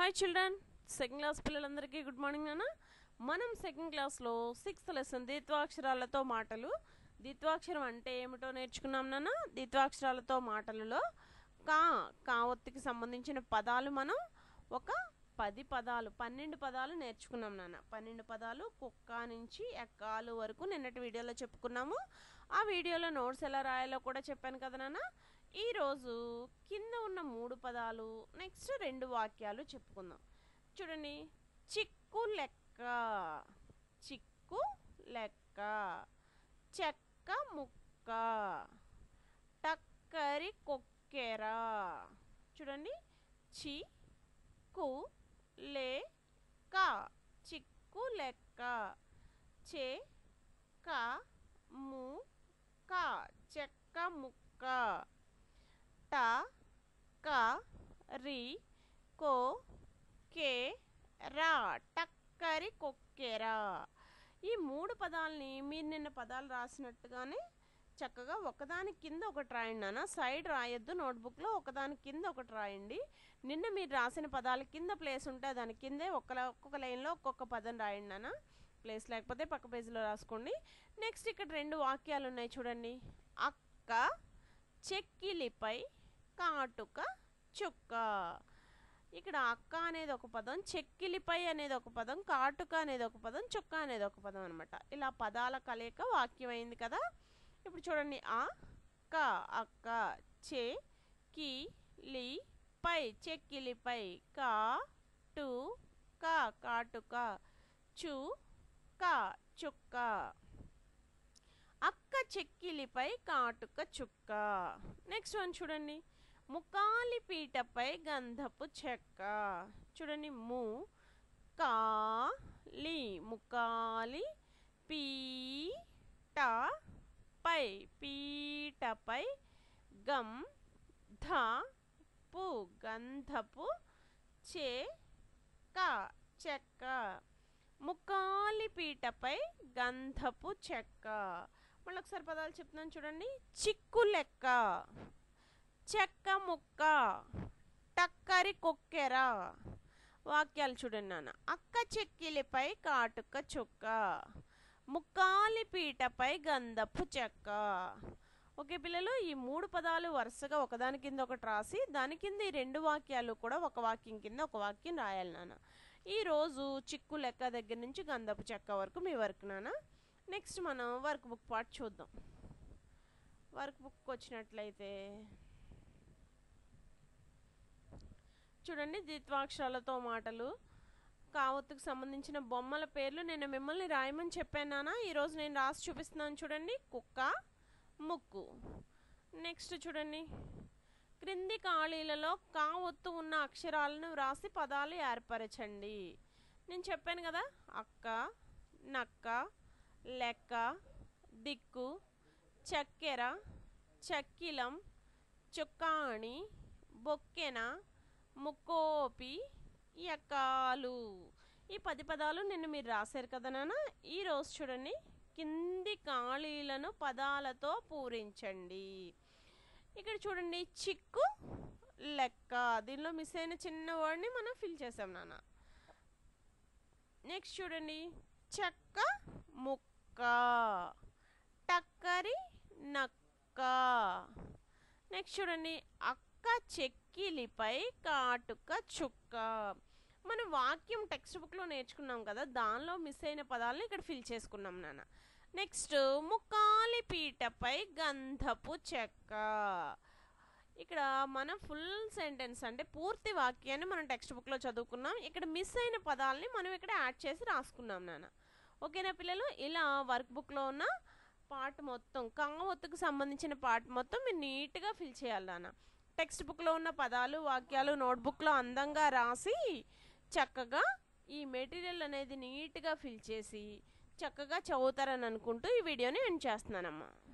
hi children second class పిల్లలందరికీ good morning నాన్న మనం సెకండ్ క్లాస్లో సిక్స్త్ లెసన్ ద్విత్వాక్షరాలతో మాటలు ద్విత్వాక్షరం అంటే ఏమిటో నేర్చుకున్నాం నాన్న ద్విత్వాక్షరాలతో మాటలలో కా కా ఒత్తికి సంబంధించిన పదాలు మనం ఒక పది పదాలు పన్నెండు పదాలు నేర్చుకున్నాం నాన్న పన్నెండు పదాలు కుక్క నుంచి ఎక్కాలు వరకు నిన్నటి వీడియోలో చెప్పుకున్నాము ఆ వీడియోలో నోట్స్ ఎలా రాయాలో కూడా చెప్పాను కదా నాన్న ఈరోజు కింద ఉన్న మూడు పదాలు నెక్స్ట్ రెండు వాక్యాలు చెప్పుకుందాం చూడండి చిక్కు లెక్క చిక్కు లెక్క చెక్క ముక్క టక్కరి కొక్కెర చూడండి చి కు లే క చిక్కు లెక్క చే క ము క చెక్క ముక్క ట క రి కో కే రా టక్కరి కొక్కెరా ఈ మూడు పదాలని మీరు నిన్న పదాలు రాసినట్టుగానే చక్కగా ఒకదాని కింద ఒకటి రాయండి నాన్న సైడ్ రాయొద్దు నోట్బుక్లో ఒకదాని కింద ఒకటి రాయండి నిన్న మీరు రాసిన పదాల కింద ప్లేస్ ఉంటే దాని కిందే ఒక్క ఒక్కొక్క లైన్లో ఒక్కొక్క పదం రాయండి నాన్న ప్లేస్ లేకపోతే పక్క పేజీలో రాసుకోండి నెక్స్ట్ ఇక్కడ రెండు వాక్యాలు ఉన్నాయి చూడండి అక్క చెక్కిలిపై కాటుక చుక్క ఇక్కడ అక్క అనేది ఒక పదం చెక్కిలిపై అనేది ఒక పదం కాటుక అనేది ఒక పదం చుక్క అనేది ఒక పదం అనమాట ఇలా పదాల కలయిక వాక్యం అయింది కదా ఇప్పుడు చూడండి ఆ క అక్క చె కి లి పై చెక్కిలిపై కా టు క కాటుక చు క చుక్క అక్క చెక్కిలిపై కాటుక చుక్క నెక్స్ట్ వన్ చూడండి ముకాలి పీటపై గంధపు చెక్క చూడండి ము కా లి ముకాలి పీట పై పీటపై గం ధ పు గంధపు చే క చెక్క ముక్కాలి పీటపై గంధపు చెక్క మళ్ళీ ఒకసారి పదాలు చెప్తున్నాను చూడండి చిక్కు లెక్క చెక్క ముక్క టక్కరి కొక్కెర వాక్యాలు చూడండి నాన్న అక్క చెక్కిలిపై కాటుక చుక్క ముక్కాలి పీటపై గంధపు చెక్క ఓకే పిల్లలు ఈ మూడు పదాలు వరుసగా ఒకదాని కింద ఒకటి రాసి దాని కింద ఈ రెండు వాక్యాలు కూడా ఒక వాక్యం కింద ఒక వాక్యం రాయాలి నాన్న ఈరోజు చిక్కు లెక్క దగ్గర నుంచి గంధపు చెక్క వరకు మీ వర్క్ నాన్న నెక్స్ట్ మనం వర్క్ బుక్ పార్ట్ చూద్దాం వర్క్ బుక్ వచ్చినట్లయితే చూడండి ద్విత్వాక్షరాలతో మాటలు కావత్తుకు సంబంధించిన బొమ్మల పేర్లు నేను మిమ్మల్ని రాయమని చెప్పానా ఈరోజు నేను రాసి చూపిస్తున్నాను చూడండి కుక్క ముక్కు నెక్స్ట్ చూడండి క్రింది ఖాళీలలో కా ఒత్తు ఉన్న అక్షరాలను వ్రాసి పదాలు ఏర్పరచండి నేను చెప్పాను కదా అక్క నక్క లెక్క దిక్కు చక్కెర చక్కిలం చుక్కాణి బొక్కెన ముక్కోపి ఎక్కాలు ఈ పది పదాలు నిన్న మీరు రాశారు కదా నాన్న ఈరోజు చూడండి కింది ఖాళీలను పదాలతో పూరించండి ఇక్కడ చూడండి చిక్కు లెక్క దీనిలో మిస్ అయిన చిన్న వర్డ్ని మనం ఫిల్ చేసాం నాన్న నెక్స్ట్ చూడండి చెక్క ముక్క టక్కరి నక్క నెక్స్ట్ చూడండి అక్క చెక్కిలిపై కాటుక చుక్క మనం వాక్యం టెక్స్ట్ బుక్లో నేర్చుకున్నాం కదా దానిలో మిస్ అయిన పదాలను ఇక్కడ ఫిల్ చేసుకున్నాం నాన్న నెక్స్ట్ ముక్కాలి పీటపై గంధపు చెక్క ఇక్కడ మనం ఫుల్ సెంటెన్స్ అంటే పూర్తి వాక్యాన్ని మనం టెక్స్ట్ బుక్లో చదువుకున్నాం ఇక్కడ మిస్ అయిన పదాలని మనం ఇక్కడ యాడ్ చేసి రాసుకున్నాం నాన్న ఓకేనా పిల్లలు ఇలా వర్క్ బుక్లో ఉన్న పార్ట్ మొత్తం కావత్తుకు సంబంధించిన పార్ట్ మొత్తం మీరు నీట్గా ఫిల్ చేయాలి నాన్న టెక్స్ట్ బుక్లో ఉన్న పదాలు వాక్యాలు నోట్బుక్లో అందంగా రాసి చక్కగా ఈ మెటీరియల్ అనేది నీట్గా ఫిల్ చేసి చక్కగా చదువుతారని అనుకుంటూ ఈ వీడియోని ఎండ్ చేస్తున్నానమ్మా